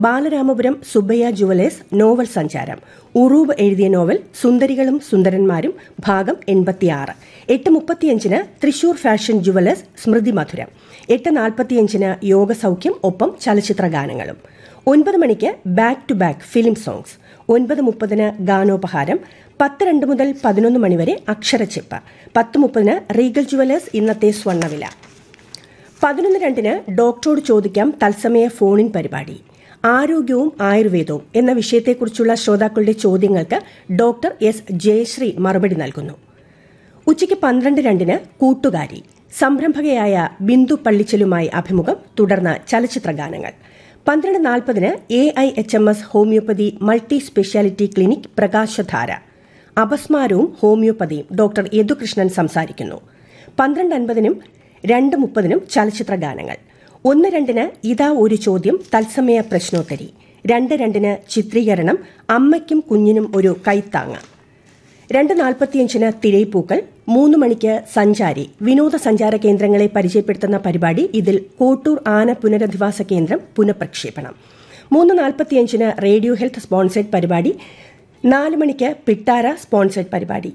Balaramapuram Subbaiah jewellers novel സഞ്ചാരം ഉറൂബ് എഴുതിയ novel സുന്ദരികളും സുന്ദരന്മാരും ഭാഗം എൺപത്തിയാറ് എട്ട് മുപ്പത്തിയഞ്ചിന് തൃശൂർ ഫാഷൻ ജുവലേഴ്സ് സ്മൃതി മധുരം എട്ട് നാൽപ്പത്തിയഞ്ചിന് യോഗസൌഖ്യം ഒപ്പം ചലച്ചിത്ര ഗാനങ്ങളും ഒൻപത് മണിക്ക് back to back film songs ഒൻപത് മുപ്പതിന് ഗാനോപഹാരം പത്ത് രണ്ട് മുതൽ പതിനൊന്ന് മണിവരെ അക്ഷരച്ചിപ്പ് പത്ത് മുപ്പതിന് റീഗൽ ജുവലേഴ്സ് ഇന്നത്തെ സ്വർണ്ണവില പതിനൊന്ന് രണ്ടിന് ഡോക്ടറോട് ചോദിക്കാം തത്സമയ ഫോണിൻ പരിപാടി ആരോഗ്യവും ആയുർവേദവും എന്ന വിഷയത്തെക്കുറിച്ചുള്ള ശ്രോതാക്കളുടെ ചോദ്യങ്ങൾക്ക് ഡോക്ടർ എസ് ജയശ്രീ മറുപടി നൽകുന്നു ഉച്ചയ്ക്ക് പന്ത്രണ്ട് രണ്ടിന് കൂട്ടുകാരി സംരംഭകയായ ബിന്ദു പള്ളിച്ചലുമായി അഭിമുഖം തുടർന്ന് ചലച്ചിത്ര ഗാനങ്ങൾ പന്ത്രണ്ട് നാൽപ്പതിന് A I H M S homoeopathy multi speciality clinic Prakashadhara അപസ്മാരവും ഹോമിയോപ്പതിയും ഡോക്ടർ യദുകൃഷ്ണൻ സംസാരിക്കുന്നു പന്ത്രണ്ട് അൻപതിനും രണ്ട് മുപ്പതിനും ചലച്ചിത്ര ഗാനങ്ങൾ ഒന്ന് രണ്ടിന് ഇതാ ഒരു ചോദ്യം തത്സമയ പ്രശ്നോത്തരി രണ്ട് രണ്ടിന് ചിത്രീകരണം അമ്മയ്ക്കും കുഞ്ഞിനും ഒരു കൈത്താങ്ങ് രണ്ട് നാൽപ്പത്തിയഞ്ചിന് തിരയിപ്പൂക്കൾ മൂന്ന് മണിക്ക് സഞ്ചാരി വിനോദസഞ്ചാര കേന്ദ്രങ്ങളെ പരിചയപ്പെടുത്തുന്ന പരിപാടി ഇതിൽ കോട്ടൂർ ആന പുനരധിവാസ കേന്ദ്രം പുനഃപ്രക്ഷേപണം മൂന്ന് നാൽപ്പത്തിയഞ്ചിന് റേഡിയോ ഹെൽത്ത് സ്പോൺസേഡ് പരിപാടി നാല് മണിക്ക് പിട്ടാര സ്പോൺസേഡ് പരിപാടി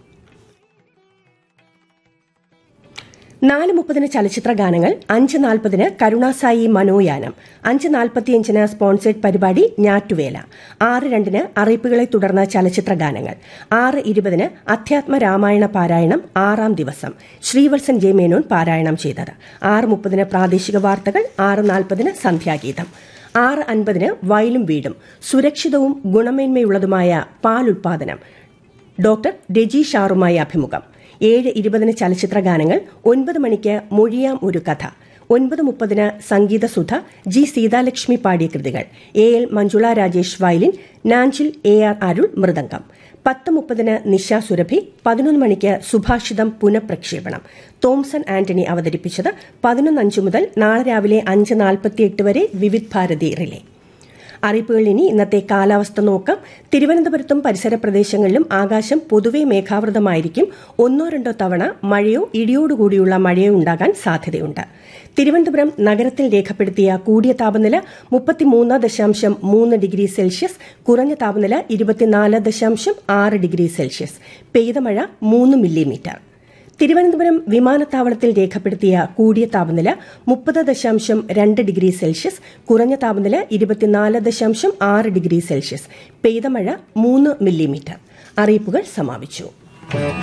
നാല് മുപ്പതിന് ചലച്ചിത്ര ഗാനങ്ങൾ അഞ്ച് നാൽപ്പതിന് കരുണാസായി മനോയാനം അഞ്ച് നാൽപ്പത്തിയഞ്ചിന് സ്പോൺസേഡ് പരിപാടി ഞാറ്റുവേല ആറ് രണ്ടിന് അറിയിപ്പുകളെ തുടർന്ന് ചലച്ചിത്ര ഗാനങ്ങൾ ആറ് ഇരുപതിന് അധ്യാത്മ രാമായണ പാരായണം ആറാം ദിവസം ശ്രീവത്സൻ ജെ മേനോൻ പാരായണം ചെയ്തത് ആറ് മുപ്പതിന് പ്രാദേശിക വാർത്തകൾ ആറ് നാൽപ്പതിന് സന്ധ്യാഗീതം ആറ് അൻപതിന് വയലും വീടും സുരക്ഷിതവും ഗുണമേന്മയുള്ളതുമായ പാൽ ഉൽപാദനം ഡോക്ടർ രജി ഷാറുമായി അഭിമുഖം ഏഴ് ഇരുപതിന് ചലച്ചിത്ര ഗാനങ്ങൾ ഒൻപത് മണിക്ക് മൊഴിയാം ഒരു കഥ ഒൻപത് മുപ്പതിന് സംഗീതസുധ ജി സീതാലക്ഷ്മി പാടിയ കൃതികൾ A L Manjula Rajesh violin Nanjil A R Arul mridangam പത്ത് മുപ്പതിന് നിശ സുരഭി പതിനൊന്ന് മണിക്ക് സുഭാഷിതം പുനഃപ്രക്ഷേപണം തോംസൺ ആന്റണി അവതരിപ്പിച്ചത് പതിനൊന്ന് അഞ്ച് മുതൽ നാളെ രാവിലെ അഞ്ച് നാൽപ്പത്തിയെട്ട് വരെ വിവിധ് ഭാരതി റിലേ അറിയിപ്പുകൾ ഇനി ഇന്നത്തെ കാലാവസ്ഥ നോക്കാം തിരുവനന്തപുരത്തും പരിസര പ്രദേശങ്ങളിലും ആകാശം പൊതുവെ മേഘാവൃതമായിരിക്കും ഒന്നോ രണ്ടോ തവണ മഴയോ ഇടിയോടുകൂടിയുള്ള മഴയോ ഉണ്ടാകാൻ സാധ്യതയുണ്ട് തിരുവനന്തപുരം നഗരത്തിൽ രേഖപ്പെടുത്തിയ കൂടിയ താപനില മുപ്പത്തിമൂന്ന് ദശാംശം മൂന്ന് ഡിഗ്രി സെൽഷ്യസ് കുറഞ്ഞ താപനില ഇരുപത്തിനാല് ദശാംശം ആറ് ഡിഗ്രി സെൽഷ്യസ് പെയ്ത മഴ മൂന്ന് മില്ലിമീറ്റർ തിരുവനന്തപുരം വിമാനത്താവളത്തിൽ രേഖപ്പെടുത്തിയ കൂടിയ താപനില മുപ്പത് ദശാംശം രണ്ട് ഡിഗ്രി സെൽഷ്യസ് കുറഞ്ഞ താപനില ഇരുപത്തിനാല് ദശാംശം ആറ് ഡിഗ്രി സെൽഷ്യസ് പെയ്ത മഴ മൂന്ന് മില്ലിമീറ്റർ അറിയിപ്പുകൾ സമാപിച്ചു